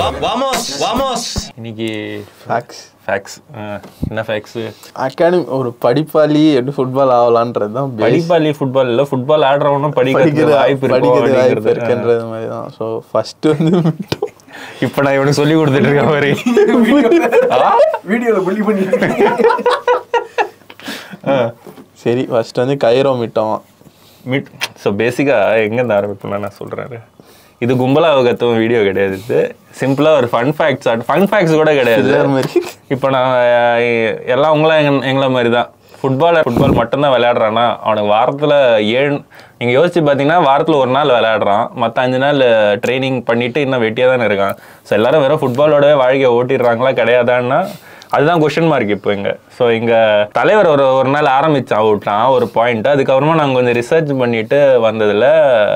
வாமோஸ் வாமோஸ் இன்னைக்கு facts facts என்ன ஃபேக்ஸ் அகாடமி ஒரு படிப்பாளி எப்படி ஃபுட்பால் ஆகலான்றது தான் base. படிப்பாளி ஃபுட்பால் இல்ல ஃபுட்பால் ஆடுறவனும் படிக்கிறது படிக்கிறது வாய்ப்பு இருக்கும் படிக்கிறது வாய்ப்பு அப்படிங்கிறது இருக்குன்றது மாதிரி தான் ஸோ ஃபர்ஸ்ட் வந்து இப்ப நான் இவனுக்கு சொல்லி கொடுத்துட்டு இருக்கேன் மாதிரி வீடியோல புள்ளி பண்ணி சரி ஃபர்ஸ்ட் வந்து கைரோ மிட்டோம் மீட் ஸோ பேசிக்காக எங்கேருந்து ஆரம்பிப்பேன் நான் சொல்கிறேன் இது கும்பலாக கத்துவ வீடியோ கிடையாது இது சிம்பிளாக ஒரு ஃபன் ஃபேக்ட்ஸ் ஃபன் ஃபேக்ட்ஸ் கூட கிடையாது Filler மாதிரி. இப்போ நான் அஹ், எல்லாம் அவங்களாம் எங்க எங்களை மாதிரி தான் ஃபுட்பால் ஃபுட்பால் மட்டும்தான் விளையாடுறான்னா அவனுக்கு வாரத்தில் ஏழு நீங்கள் யோசிச்சு பார்த்தீங்கன்னா வாரத்தில் ஒரு நாள் விளையாடுறான் மற்ற அஞ்சு நாள் ட்ரைனிங் பண்ணிட்டு இன்னும் வெட்டியாக தானே இருக்கான் ஸோ எல்லாரும் வெறும் ஃபுட்பாலோடவே வாழ்க்கையை ஓட்டிடுறாங்களா கிடையாதான்னா அதுதான் கொஷின் மார்க் இப்போ இங்க ஸோ இங்க தலைவர் ஒரு ஒரு நாள் ஆரம்பிச்சான் விட்டான் ஒரு பாயிண்ட் அதுக்கப்புறமா நாங்கள் கொஞ்சம் ரிசர்ச் பண்ணிட்டு வந்ததுல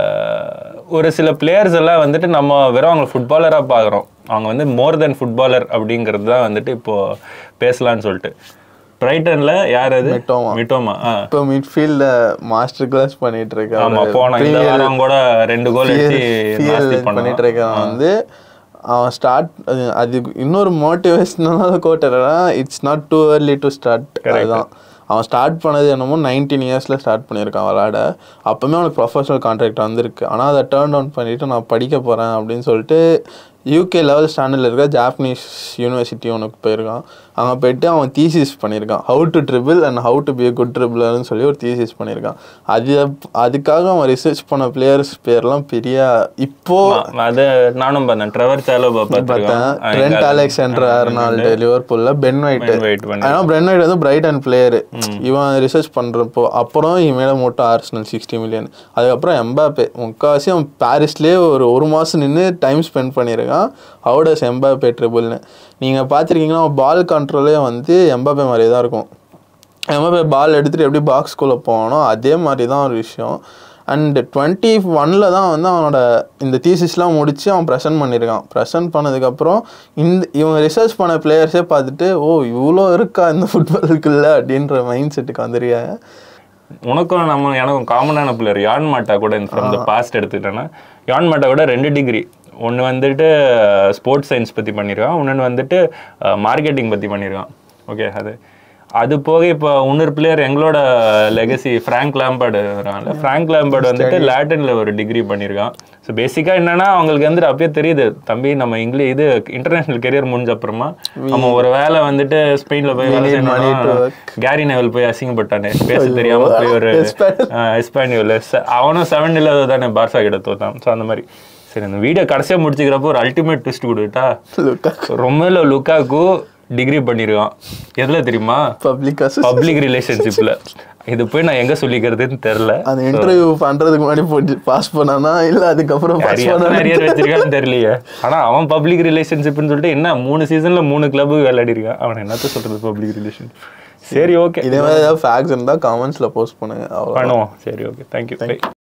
ஒரு சில பிளேயர்ஸ் எல்லாம் வந்துட்டு நம்ம வெறும் அவங்க ஃபுட்பாலராக பார்க்குறோம் அவங்க வந்து மோர் தென் ஃபுட்பாலர் அப்படிங்கிறது தான் வந்துட்டு இப்போ பேசலாம்னு சொல்லிட்டு பிரைட்டன்ல யார் அது மிட்டோமா. மிட்டோமா ஆ இப்போ மிட்ஃபீல்ட மாஸ்டர் கிளாஸ் பண்ணிட்டு இருக்காரு ஆமா போன இந்த வாரம் கூட ரெண்டு கோல் அடிச்சு நாஸ்தி பண்ணிட்டு பண்ணான் இருக்கான் வந்து அவன் ஸ்டார்ட் அது இன்னொரு மோட்டிவேஷனலான கோட் என்னன்னா it's not too early to start அதுதான் அவன் ஸ்டார்ட் பண்ணது என்னமோ நைன்டீன் இயர்ஸில் ஸ்டார்ட் பண்ணியிருக்கான் விளாட அப்போவுமே அவனுக்கு ப்ரொஃபஷனல் கான்ட்ராக்ட் வந்திருக்கு ஆனால் அதை டேர்ன் டவுன் பண்ணிவிட்டு நான் படிக்க போகிறேன் அப்படின்னு சொல்லிட்டு யூகே லெவல் ஸ்டாண்டர்டில் இருக்க ஜாப்பனீஸ் யூனிவர்சிட்டி அவனுக்கு போயிருக்கான் அங்கே போயிட்டு அவன் தீசிஸ் பண்ணியிருக்கான் how to dribble and how to be a good ட்ரிபிளர்னு சொல்லி ஒரு தீசிஸ் பண்ணியிருக்கான் அது அதுக்காக அவன் ரிசர்ச் பண்ண பிளேயர்ஸ் பேர்லாம் பெரிய இப்போ ஆ, அது நானும் பார்த்தேன் ட்ரெவர் சாலோ பார்த்தேன் பார்த்துருக்கேன் ட்ரெண்ட் அலெக்சாண்டர் ஆர்னால்டு லிவர்பூல்ல பென் ஒயிட் Ben White பண்ணி- ஆனா பென் ஒயிட் வந்து பிரைட் அண்ட் பிளேயர் இவன் ரிசர்ச் பண்றப்போ அப்புறம் இமேல மூட்டை ஆர்சனல் சிக்ஸ்டி மில்லியன் அதுக்கப்புறம் எம்பாப்பே முக்கால்வாசி அவன் பாரிஸ்லயே ஒரு ஒரு மாசம் நின்று டைம் ஸ்பெண்ட் பண்ணியிருக்கான் ஹவுடஸ் எம்பாப்பே ட்ரிபிள்னு நீங்க பார்த்திருக்கீங்கன்னா பால் கண்ட்ரோலே வந்து எம்பாப்பே மாதிரி தான் இருக்கும் எம்பாப்பே பால் எடுத்துட்டு எப்படி பாக்ஸ்குள்ளே போவானோ அதே மாதிரி தான் ஒரு விஷயம் அண்ட் டுவெண்ட்டி ஒனில் தான் வந்து அவனோட இந்த தீசிஸ்லாம் முடிச்சு அவன் ப்ரெசென்ட் பண்ணியிருக்கான் ப்ரெசென்ட் பண்ணதுக்கப்புறம் இந்த இவங்க ரிசர்ச் பண்ண பிளேயர்ஸே பார்த்துட்டு ஓ இவ்வளோ இருக்கா இந்த ஃபுட்பாலுக்குள்ள அப்படின்ற மைண்ட் செட்டுக்கு வந்துருக்காங்க உனக்கும் நம்ம எனக்கும் காமனான பிளேயர் யான் மாட்டா கூட ஃப்ரம் த பாஸ்ட் எடுத்துக்கிட்டேன்னா யான் மாட்டா கூட ரெண்டு டிகிரி ஒன்று வந்துட்டு ஸ்போர்ட்ஸ் சயின்ஸ் பற்றி பண்ணியிருக்கான் இன்னொன்று வந்துட்டு மார்க்கெட்டிங் பற்றி பண்ணியிருக்கான் ஓகே அது அது போக இப்போ இன்னொரு பிளேயர் எங்களோட லெகசி ஃப்ராங்க் லேம்பர்டு வராங்கல்ல ஃப்ராங்க் லேம்பர்டு வந்துட்டு லாட்டின்ல ஒரு டிகிரி பண்ணியிருக்கான் ஸோ பேசிக்காக என்னன்னா அவங்களுக்கு வந்துட்டு அப்பயே தெரியுது தம்பி நம்ம இங்கிலீஷ் இது இன்டர்நேஷனல் கெரியர் முடிஞ்ச அப்புறமா நம்ம ஒரு வேலை வந்துட்டு ஸ்பெயினில் போய் வேலை need money to செய்யணும் work. கேரி நெவல் போய் அசிங்கப்பட்டானே பேச தெரியாம போய் ஒரு எஸ்பானியோல அவனும் செவன் இல்லாத தானே பார்சா கிட்ட தோத்தான் ஸோ அந்த மாதிரி சரி அந்த வீடியோ கடைசியாக முடிச்சுக்கிறப்போ ஒரு அல்டிமேட் ட்விஸ்ட் கொடுத்துட்டா லுக்காக்கு ரொமேலோ லுக்காக்கு டிகிரி பண்ணியிருக்கான் எதுல தெரியுமா பப்ளிக் பப்ளிக் ரிலேஷன்ஷிப்ல இது போய் நான் எங்க சொல்லிக்கிறதுன்னு தெரில அந்த இன்டர்வியூ பண்றதுக்கு முன்னாடி போட்டு பாஸ் பண்ணானா இல்ல அதுக்கப்புறம் பாஸ் பண்ணானா நிறைய வச்சிருக்கான்னு தெரியலையே ஆனா அவன் பப்ளிக் ரிலேஷன்ஷிப்னு சொல்லிட்டு என்ன மூணு சீசன்ல மூணு கிளப் விளையாடி இருக்கான் அவன் என்னத்த சொல்றது பப்ளிக் ரிலேஷன் சரி ஓகே இதே மாதிரி ஏதாவது ஃபேக்ஸ் இருந்தா கமெண்ட்ஸ்ல போஸ்ட் பண்ணுங்க அவ்வளோ பண்ணுவோம் சரி ஓகே தேங்க்யூ